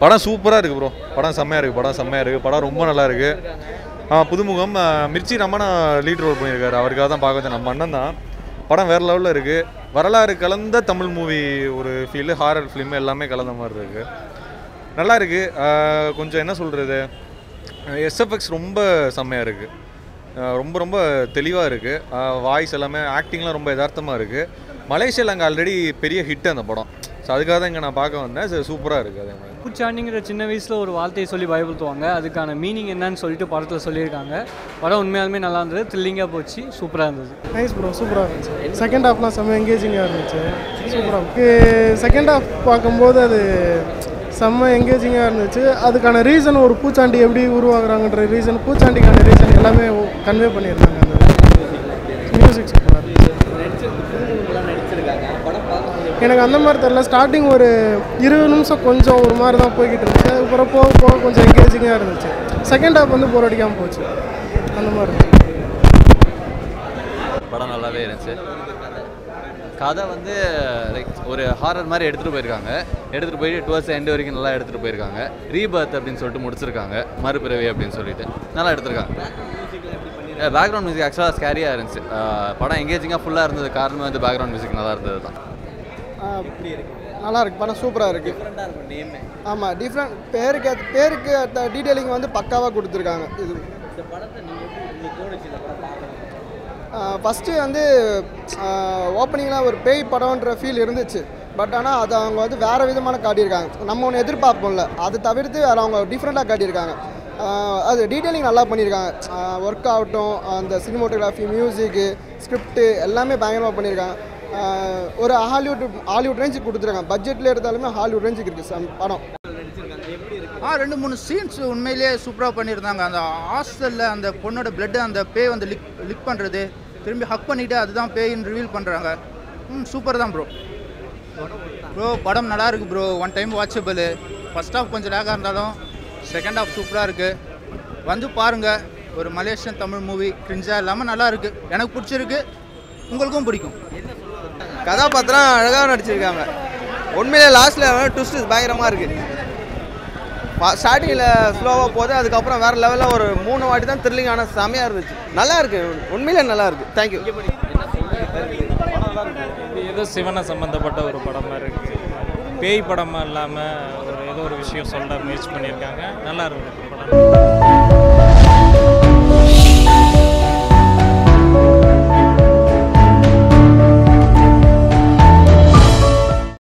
படம் சூப்பராக இருக்குது ப்ரோ படம் செம்மையாக இருக்குது படம் செம்மையாக இருக்குது படம் ரொம்ப நல்லா இருக்குது ஆ புதுமுகம் ஆ, மிர்ச்சி ரமணா லீட் ரோல் பண்ணியிருக்காரு அவருக்காக தான் பார்க்க வந்தேன் நம்ம அண்ணன் தான் படம் வேறு லெவலில் இருக்குது வரலாறு கலந்த தமிழ் மூவி ஒரு ஃபீல் ஹாரர் ஃபிலிம் எல்லாமே கலந்த மாதிரி இருக்குது நல்லா இருக்குது கொஞ்சம் என்ன சொல்கிறது எஸ்எஃப்எக்ஸ் ரொம்ப செம்மையாக இருக்குது ரொம்ப ரொம்ப தெளிவாக இருக்குது வாய்ஸ் எல்லாமே ஆக்டிங்லாம் ரொம்ப யதார்த்தமாக இருக்குது மலேசியாவில் அங்கே ஆல்ரெடி பெரிய ஹிட் அந்த படம் ஸோ அதுக்காக தான் இங்கே நான் பார்க்க வந்தேன் சூப்பராக இருக்குது அதே மாதிரி பூச்சாண்டிங்கிற சின்ன வயசில் ஒரு வார்த்தையை சொல்லி பயப்படுத்துவாங்க அதுக்கான மீனிங் என்னன்னு சொல்லிட்டு படத்தில் சொல்லியிருக்காங்க படம் உண்மையாலுமே நல்லா இருந்தது த்ரில்லிங்காக போச்சு சூப்பராக இருந்தது நைஸ் ப்ரோ சூப்பராக இருந்துச்சு செகண்ட் ஹாஃப்லாம் செம்ம எங்கேஜிங்காக இருந்துச்சு சூப்பராக செகண்ட் ஹாஃப் பார்க்கும்போது அது செம்ம எங்கேஜிங்காக இருந்துச்சு அதுக்கான ரீசன் ஒரு பூச்சாண்டி எப்படி உருவாகுறாங்கன்ற ரீசன் பூச்சாண்டிக்கான ரீசன் எல்லாமே கன்வே பண்ணியிருந்தாங்க அந்த மியூசிக் சூப்பராக எனக்கு அந்த மாதிரி தெரில ஸ்டார்டிங் ஒரு இருபது நிமிஷம் கொஞ்சம் ஒரு மாதிரி தான் போய்கிட்டு இருந்துச்சு அதுக்கப்புறம் போக போக கொஞ்சம் எங்கேஜிங்காக இருந்துச்சு செகண்ட் ஹாஃப் வந்து போர் அடிக்காமல் போச்சு அந்த மாதிரி இருந்துச்சு படம் நல்லாவே இருந்துச்சு கதை வந்து லைக் ஒரு ஹாரர் மாதிரி எடுத்துகிட்டு போயிருக்காங்க எடுத்துகிட்டு போயிட்டு டுவர்ஸ் எண்டு வரைக்கும் நல்லா எடுத்துகிட்டு போயிருக்காங்க ரீபர்த் அப்படின்னு சொல்லிட்டு முடிச்சிருக்காங்க மறுபிறவி அப்படின்னு சொல்லிட்டு நல்லா எடுத்திருக்காங்க பேக்ரவுண்ட் மியூசிக் ஆக்சுவலாக ஸ்கேரியாக இருந்துச்சு அஹ் படம் எங்கேஜிங்காக ஃபுல்லாக இருந்தது காரணமே வந்து பேக்ரவுண்ட் மியூசிக் நல்லா இருந்தது தான் நல்லா இருக்கு படம் சூப்பராக இருக்கு ஆமாம் டிஃப்ரெண்ட் பேருக்கு ஏத்த- பேருக்கு டீட்டெயிலிங் வந்து பக்காவாக கொடுத்துருக்காங்க இது ஃபஸ்ட்டு வந்து ஓப்பனிங்கில் ஒரு பேய் படம்ன்ற ஃபீல் இருந்துச்சு பட் ஆனால் அது அவங்க வந்து வேறு விதமான காட்டியிருக்காங்க நம்ம ஒன்று எதிர்பார்ப்போம்ல அதை தவிர்த்து வேறு அவங்க டிஃப்ரெண்ட்டாக காட்டியிருக்காங்க ஆஹ் அது டீட்டெயிலிங் நல்லா பண்ணியிருக்காங்க ஒர்க் ஆகட்டும் அந்த சினிமோட்டோகிராஃபி மியூசிக்கு ஸ்கிரிப்டு எல்லாமே பயங்கரமாக பண்ணியிருக்காங்க ஆஹ் ஒரு ஹாலிவுட் ஹாலிவுட் ரேஞ்சுக்கு கொடுத்துருக்காங்க பட்ஜெட்டில் எடுத்தாலுமே ஹாலிவுட் ரேஞ்சுக்கு இருக்குது சம் படம் ஆ ரெண்டு மூணு சீன்ஸ் உண்மையிலேயே சூப்பராக பண்ணியிருந்தாங்க அந்த ஹாஸ்டலில் அந்த பொண்ணோட பிளட்டு அந்த பேய் வந்து லிக் லிக் பண்ணுறது திரும்பி ஹக் பண்ணிவிட்டு அதுதான் பேயின்னு ரிவீல் பண்ணுறாங்க ம் சூப்பர் தான் ப்ரோ ப்ரோ படம் நல்லா இருக்கு bro one time watchable first half கொஞ்சம் லேக்காக இருந்தாலும் செகண்ட் ஹாஃப் சூப்பராக இருக்குது வந்து பாருங்கள் ஒரு மலேசியன் தமிழ் மூவி கிரிஞ்சாக இல்லாமல் நல்லா இருக்குது எனக்கு பிடிச்சிருக்கு உங்களுக்கும் பிடிக்கும் கதாபாத்திரம் அழகாக நடிச்சிருக்காங்க உண்மையிலே லாஸ்ட்டில் ட்விஸ்ட் பயங்கரமாக இருக்குது ஸ்டார்டிங்கில் ஸ்லோவாக போகுது அதுக்கப்புறம் வேறு லெவலில் ஒரு மூணு வாட்டி தான் த்ரில்லிங் ஆனால் செமையாக இருந்துச்சு நல்லா இருக்கு உண்மையிலே நல்லா இருக்கு தேங்க்யூ இது ஏதோ சிவனை சம்மந்தப்பட்ட ஒரு படமாக இருக்குது பேய் படமாக இல்லாமல் ஒரு ஏதோ ஒரு விஷயம் சொல்ல முயற்சி பண்ணியிருக்காங்க நல்லா இருக்குது படம்